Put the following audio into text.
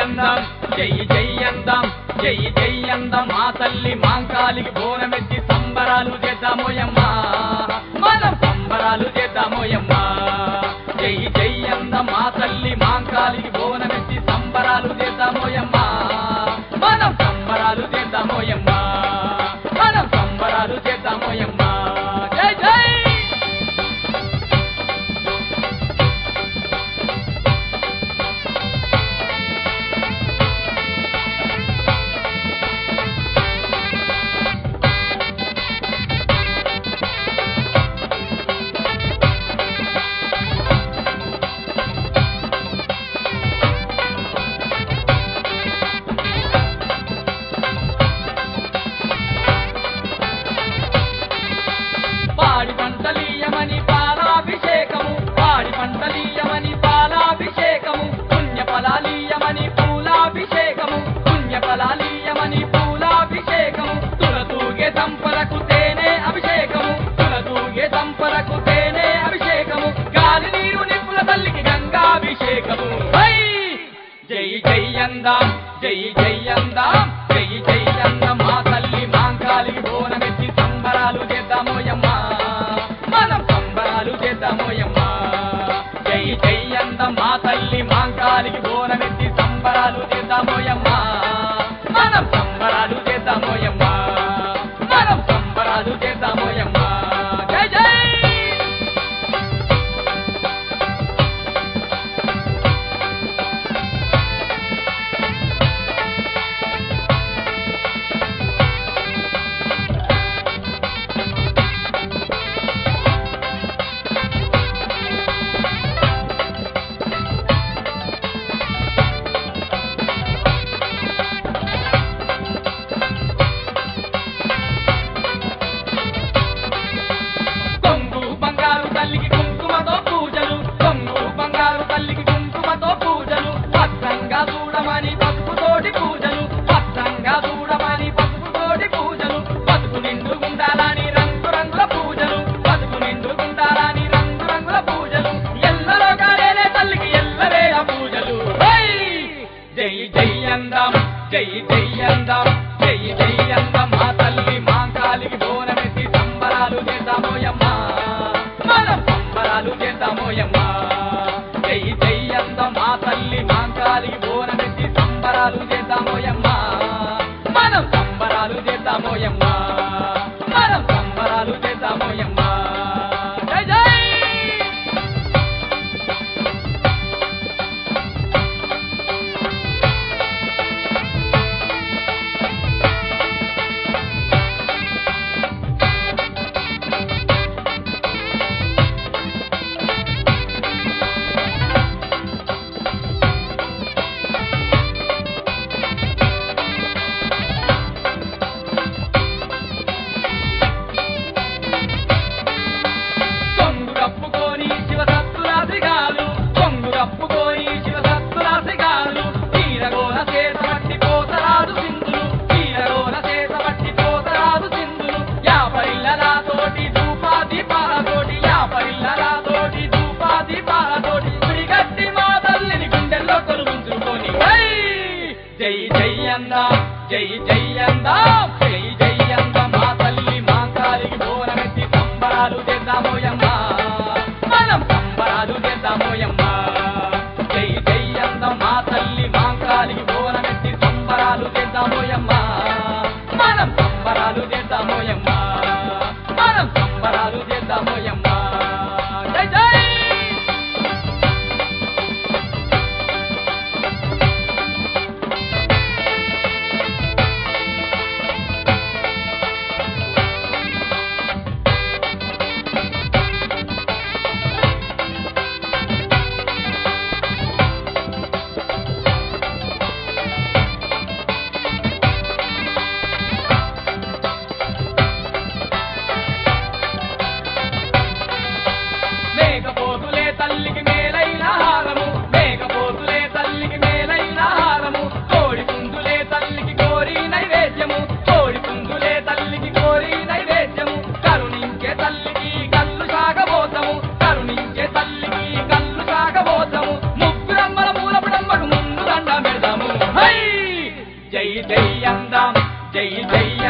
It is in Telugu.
అందం జై జై అందం జై జై అందం మా తల్లి మాంకాలికి బోనమెత్తి సంబరాలు చేద్దామోయమ్మా మనం సంబరాలు చేద్దామోయమ్మా జై జై అందం మా తల్లి మాంకాలికి బోనమెత్తి సంబరాలు చేద్దామోయమ్మా మనం సంబరాలు చేద్దామోయమ్మా మనం సంబరాలు చేద్దామోయమ్మా జై జై పాడి పంటలీయమని పాలాభిషేకము పాడి పంటలీయమని పాలాభిషేకము పుణ్య ఫలాలీయమని పూలాభిషేకము పుణ్య ఫలాలీయమని పూలాభిషేకము తులతూగే దంపలకు తేనె అభిషేకము తులతూగే దంపలకు తేనె అభిషేకము గాలి నీరు నిప్పుల తల్లికి గంగాభిషేకము హై! జై జై అందాం జై జై అందాం జై జై అందం మా తల్లి మాంకాలికి బోనమెత్తి సంబరాలు చేద్దామోయమ్మా మనం సంబరాలు చేద్దామోయమ్మా జై జై అందం మా తల్లి మాంకాలికి బోనమెత్తి సంబరాలు చేద్దామోయమ్మా మనం సంబరాలు చేద్దామోయమ్మా మనం సంబరాలు చేద్దామోయమ్మా జై జై కొంగు బంగారు తల్లికి కుంకుమతో పూజలు కొంగు బంగారు తల్లికి కుంకుమతో పూజలు భద్రంగా చూడమని పసుపుతోటి పూజలు భద్రంగా చూడమని పసుపుతోటి పూజలు బతుకు నిండు గుండాలని రంగు రంగుల పూజలు బతుకు నిండు గుండాలని రంగు రంగుల పూజలు ఎల్లలో కాలేలే తల్లికి ఎల్లవేళ పూజలు హై! జై జై అందం జై జై అందం జై జై అందం మా తల్లి మాంకాలికి బోనమెత్తి సంబరాలు చేద్దామోయమ్మా మనం సంబరాలు చేద్దామోయమ్మా జై జై అందం మా తల్లి మాంకాలికి బోనమెత్తి సంబరాలు చేద్దామోయమ్మా మనం సంబరాలు చేద్దామోయమ్మా మనం సంబరాలు చేద్దామోయమ్మా జై జై కొంగు కప్పుకొని శివ సత్తురాశిగాలు కొంగు కప్పుకొని శివ సత్తురాశిగాలు తీరగోన చేత పట్టి పోతరాదు సింధులు తీరగోన చేత పట్టి పోతరాదు సింధులు యాపరిల్లలాతోటి ధూపా దీపాలతోటి యాపరిల్లలాతోటి ధూపా దీపాలతోటి గుడిగట్టి మా తల్లిని గుండెల్లో కొలుగుంచుకొని హై! జై జై అందా జై జై అందా జై జై అందా మా తల్లి మా కాలికి బోనమెత్తి సంబరాలు చేద్దామోయమ్మా మనం సంబరాలు చేద్దామోయమ్మా జై జై అందా మా తల్లి మా కాలికి బోనమెత్తి సంబరాలు చేద్దామోయమ్మా మనం సంబరాలు చేద్దామోయమ్మా మనం సంబరాలు చేద్దామోయమ్మా జై జై జై జై